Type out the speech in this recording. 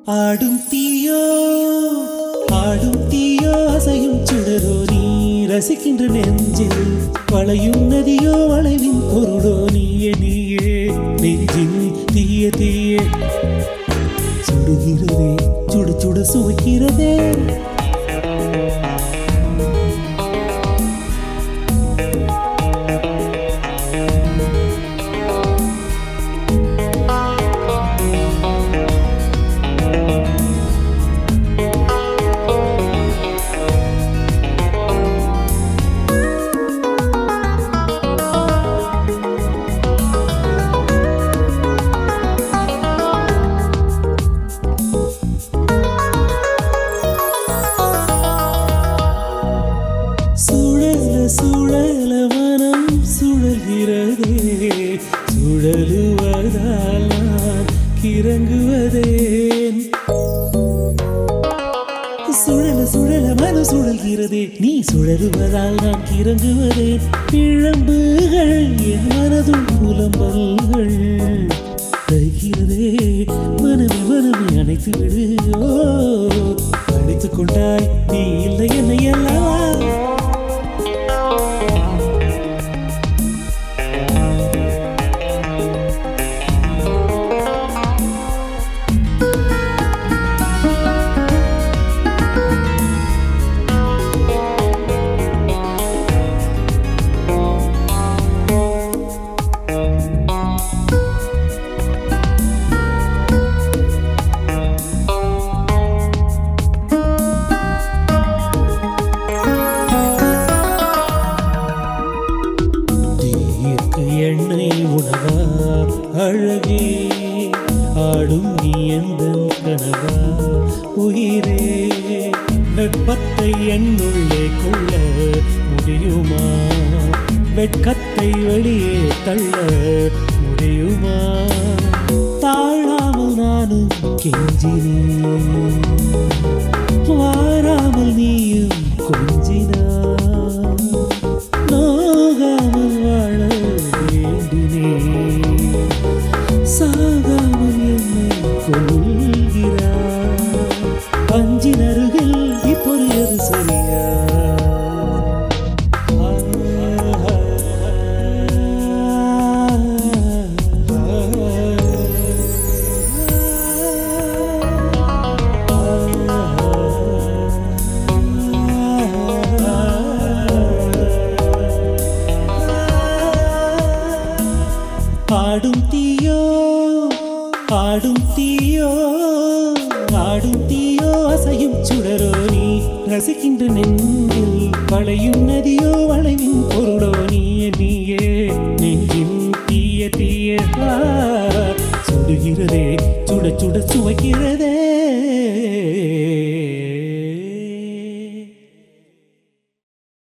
ஆடும் தீயோ ஆடும் தீயோ அசையும் சுடரோ நீ ரசிக்கின்ற நெஞ்சில் வளையும் நதியோ வளைவின் பொருளோ நீயே நீயே நெஞ்சில் தீய தீய சுடுகிறதே சுடு சுட சுவைக்கிறதே சுழல சுழல மனம் சுழல்கிறதே சுழலுவதால் நான் கிறங்குவதேன் சுழல சுழல மனம் சுழல்கிறதே நீ சுழலுவதால் நான் கிறங்குவதேன் இழம்புகள் என் மனதும் புலம்பல்கள் தைக்கிறதே மனமே மனமே அணைத்து விடு ஓ அணைத்துக் கொண்டாய் நீ இல்லை என்னை எல்லாம் தீர்க்கு எண்ணெய் உணவா அழகே ஆடும் நீ எந்த கனவா உயிரே வெப்பத்தை என்னுள்ளே கொள்ள முடியுமா வெட்கத்தை வெளியே தள்ள முடியுமா தாழாமல் நானும் கெஞ்சினேன் வாராமல் நீயும் கொஞ்சினாய் நோகாமல் வாழ வேண்டினேன் சாகாமல் என்னை கொள்கிறாய் பஞ்சின் அருகில் இப்பொழுது சரியா ஆடும் தீயோ ஆடும் தீயோ ஆடும் தீயோ அசையும் சுடரோ நீ ரசிக்கின்ற நெஞ்சில் வளையும் நதியோ